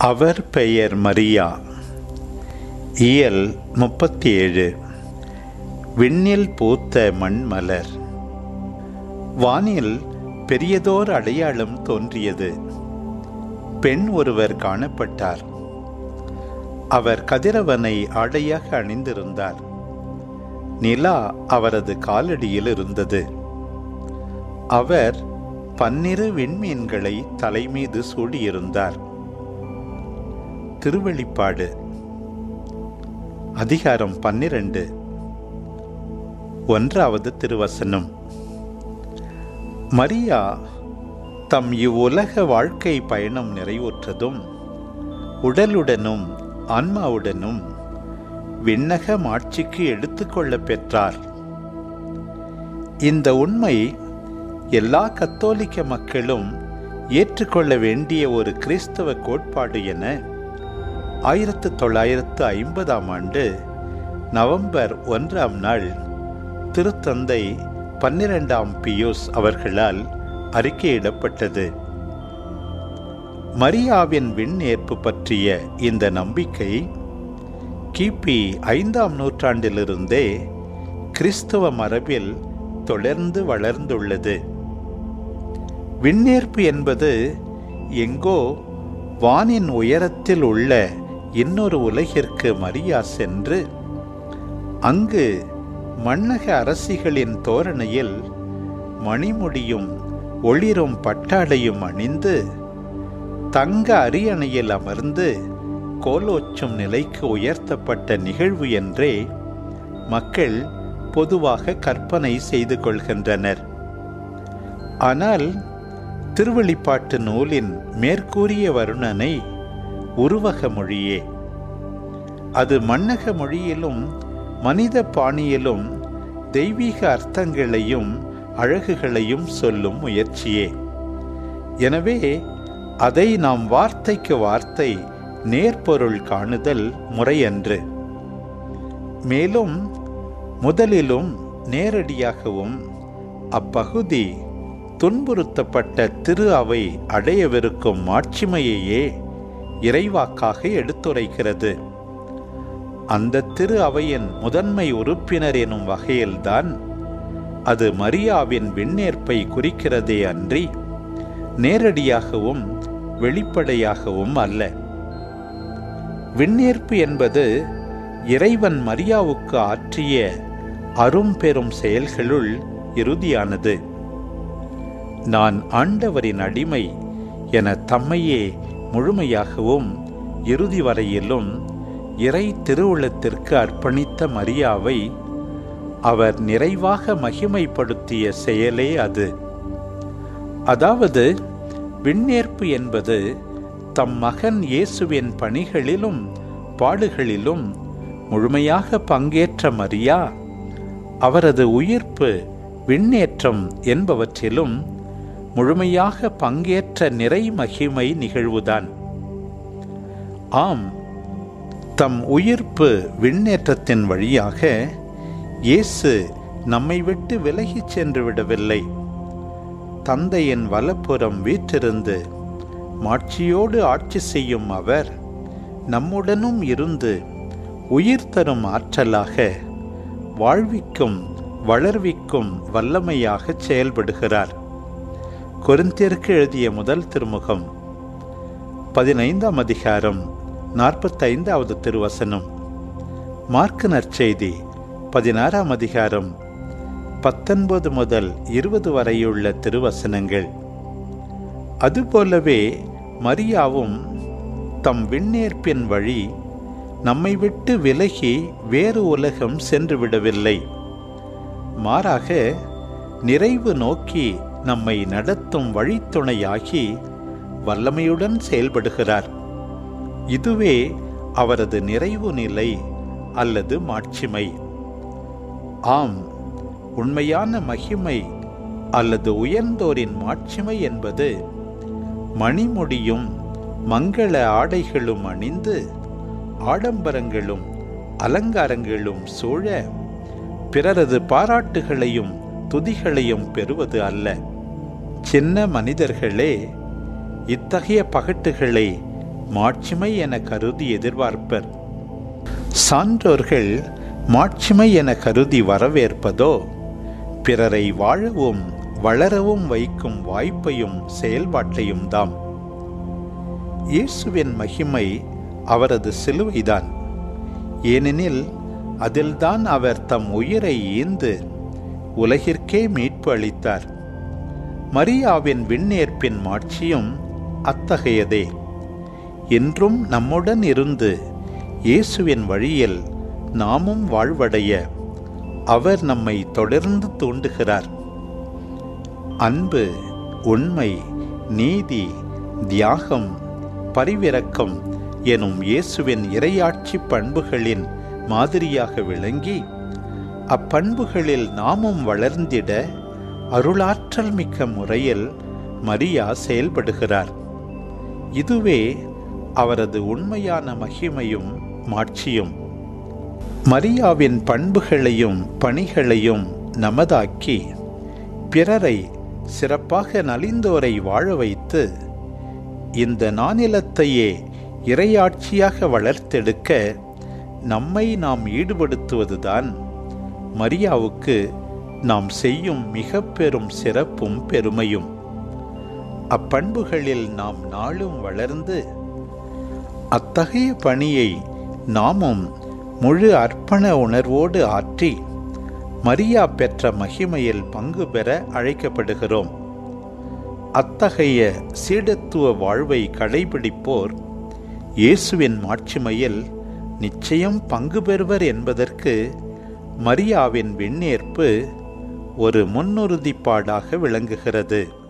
அவர் பெயர் மரியா இயல் முப்பத்தி ஏழு விண்ணில் பூத்த மண்மலர் வானில் பெரியதோர் அடையாளம் தோன்றியது பெண் ஒருவர் காணப்பட்டார் அவர் கதிரவனை ஆடையாக அணிந்திருந்தார் நிலா அவரது காலடியில் இருந்தது அவர் பன்னிரு விண்மீன்களை தலைமீது சூடியிருந்தார் திருவெளிப்பாடு அதிகாரம் பன்னிரண்டு ஒன்றாவது திருவசனம் மரியா தம் இவ்வுலக வாழ்க்கை பயணம் நிறைவுற்றதும் உடலுடனும் ஆன்மாவுடனும் விண்ணக மாட்சிக்கு எடுத்துக்கொள்ள பெற்றார் இந்த உண்மை எல்லா கத்தோலிக்க மக்களும் ஏற்றுக்கொள்ள வேண்டிய ஒரு கிறிஸ்தவ கோட்பாடு என ஆயிரத்து தொள்ளாயிரத்து ஐம்பதாம் ஆண்டு நவம்பர் ஒன்றாம் நாள் திருத்தந்தை பன்னிரெண்டாம் பியூஸ் அவர்களால் அறிக்கையிடப்பட்டது மரியாவின் விண்ணேற்பு பற்றிய இந்த நம்பிக்கை கிபி ஐந்தாம் நூற்றாண்டிலிருந்தே கிறிஸ்தவ மரபில் தொடர்ந்து வளர்ந்துள்ளது விண்ணேற்பு என்பது எங்கோ வானின் உயரத்தில் உள்ள இன்னொரு உலகிற்கு மரியா சென்று அங்கு மன்னக அரசிகளின் தோரணையில் மணிமுடியும் ஒளிரும் பட்டாடையும் அணிந்து தங்க அரியணையில் அமர்ந்து கோலோச்சும் நிலைக்கு உயர்த்தப்பட்ட நிகழ்வு என்றே மக்கள் பொதுவாக கற்பனை செய்து கொள்கின்றனர் ஆனால் திருவெளிப்பாட்டு நூலின் மேற்கூறிய வருணனை உருவக மொழியே அது மன்னக மொழியிலும் மனித பாணியிலும் தெய்வீக அர்த்தங்களையும் அழகுகளையும் சொல்லும் முயற்சியே எனவே அதை நாம் வார்த்தைக்கு வார்த்தை நேர்பொருள் காணுதல் முறையன்று மேலும் முதலிலும் நேரடியாகவும் அப்பகுதி துன்புறுத்தப்பட்ட திரு அவை அடையவிருக்கும் மாட்சிமையையே இறைவாக்காக எடுத்துரைக்கிறது அந்த திரு அவையின் முதன்மை உறுப்பினர் எனும் வகையில்தான் அது மரியாவின் விண்ணேற்பை குறிக்கிறதே அன்றி நேரடியாகவும் வெளிப்படையாகவும் அல்ல விண்ணேற்பு என்பது இறைவன் மரியாவுக்கு ஆற்றிய அரும்பெரும் செயல்களுள் இறுதியானது நான் ஆண்டவரின் அடிமை என தம்மையே முழுமையாகவும் இறுதி வரையிலும் இறை திருவுளத்திற்கு அர்ப்பணித்த மரியாவை அவர் நிறைவாக மகிமைப்படுத்திய செயலே அது அதாவது விண்ணேற்பு என்பது தம் மகன் இயேசுவின் பணிகளிலும் பாடுகளிலும் முழுமையாக பங்கேற்ற மரியா அவரது உயிர்ப்பு விண்ணேற்றம் என்பவற்றிலும் முழுமையாக பங்கேற்ற நிறை மகிமை நிகழ்வுதான் ஆம் தம் உயிர்ப்பு விண்ணேற்றத்தின் வழியாக இயேசு நம்மை விட்டு விலகிச் சென்று விடவில்லை தந்தையின் வலப்புறம் வீற்றிருந்து மாட்சியோடு ஆட்சி செய்யும் அவர் நம்முடனும் இருந்து உயிர் தரும் ஆற்றலாக வாழ்விக்கும் வளர்விக்கும் வல்லமையாக செயல்படுகிறார் கொரிந்தியருக்கு எழுதிய முதல் திருமுகம் பதினைந்தாம் அதிகாரம் நாற்பத்தைந்தாவது திருவசனம் மார்க்கு நற்செய்தி பதினாறாம் அதிகாரம் பத்தொன்பது முதல் இருபது வரையுள்ள திருவசனங்கள் அதுபோலவே மரியாவும் தம் விண்ணேற்பின் வழி நம்மை விட்டு விலகி வேறு உலகம் சென்று விடவில்லை மாறாக நிறைவு நோக்கி நம்மை நடத்தும் வழித்துணையாகி வல்லமையுடன் செயல்படுகிறார் இதுவே அவரது நிறைவு நிலை அல்லது மாட்சிமை ஆம் உண்மையான மகிமை அல்லது உயர்ந்தோரின் மாட்சிமை என்பது மணிமுடியும் மங்கள ஆடைகளும் அணிந்து ஆடம்பரங்களும் அலங்காரங்களும் சூழ பிறரது பாராட்டுகளையும் துதிகளையும் பெறுவது அல்ல சின்ன மனிதர்களே இத்தகைய பகட்டுகளை மாட்சிமை என கருதி எதிர்பார்ப்பர் சான்றோர்கள் மாட்சிமை என கருதி வரவேற்பதோ பிறரை வாழவும் வளரவும் வைக்கும் வாய்ப்பையும் செயல்பாட்டையும் தாம் இயேசுவின் மகிமை அவரது சிலுவைதான் ஏனெனில் அதில்தான் அவர் தம் உயிரை ஈந்து உலகிற்கே மீட்பு அளித்தார் மரியாவின் விண்ணேற்பின் மாட்சியும் அத்தகையதே என்றும் நம்முடன் இருந்து இயேசுவின் வழியில் நாமும் வாழ்வடைய அவர் நம்மை தொடர்ந்து தூண்டுகிறார் அன்பு உண்மை நீதி தியாகம் பரிவிரக்கம் எனும் இயேசுவின் இரையாட்சி பண்புகளின் மாதிரியாக விளங்கி அப்பண்புகளில் நாமும் வளர்ந்திட அருளாற்றல் மிக்க முறையில் மரியா செயல்படுகிறார் இதுவே அவரது உண்மையான மகிமையும் மாட்சியும் மரியாவின் பண்புகளையும் பணிகளையும் நமதாக்கி பிறரை சிறப்பாக நலிந்தோரை வாழ வைத்து இந்த நானிலத்தையே இறையாட்சியாக வளர்த்தெடுக்க நம்மை நாம் ஈடுபடுத்துவதுதான் மரியாவுக்கு நாம் செய்யும் மிக பெரும் சிறப்பும் பெருமையும் அப்பண்புகளில் நாம் நாளும் வளர்ந்து அத்தகைய பணியை நாமும் முழு அர்ப்பண உணர்வோடு ஆற்றி மரியா பெற்ற மகிமையில் பங்கு பெற அழைக்கப்படுகிறோம் அத்தகைய சீடத்துவ வாழ்வை கடைபிடிப்போர் இயேசுவின் மாட்சிமையில் நிச்சயம் பங்கு பெறுவர் என்பதற்கு மரியாவின் விண்ணேற்பு ஒரு முன்னுறுதிப்பாடாக விளங்குகிறது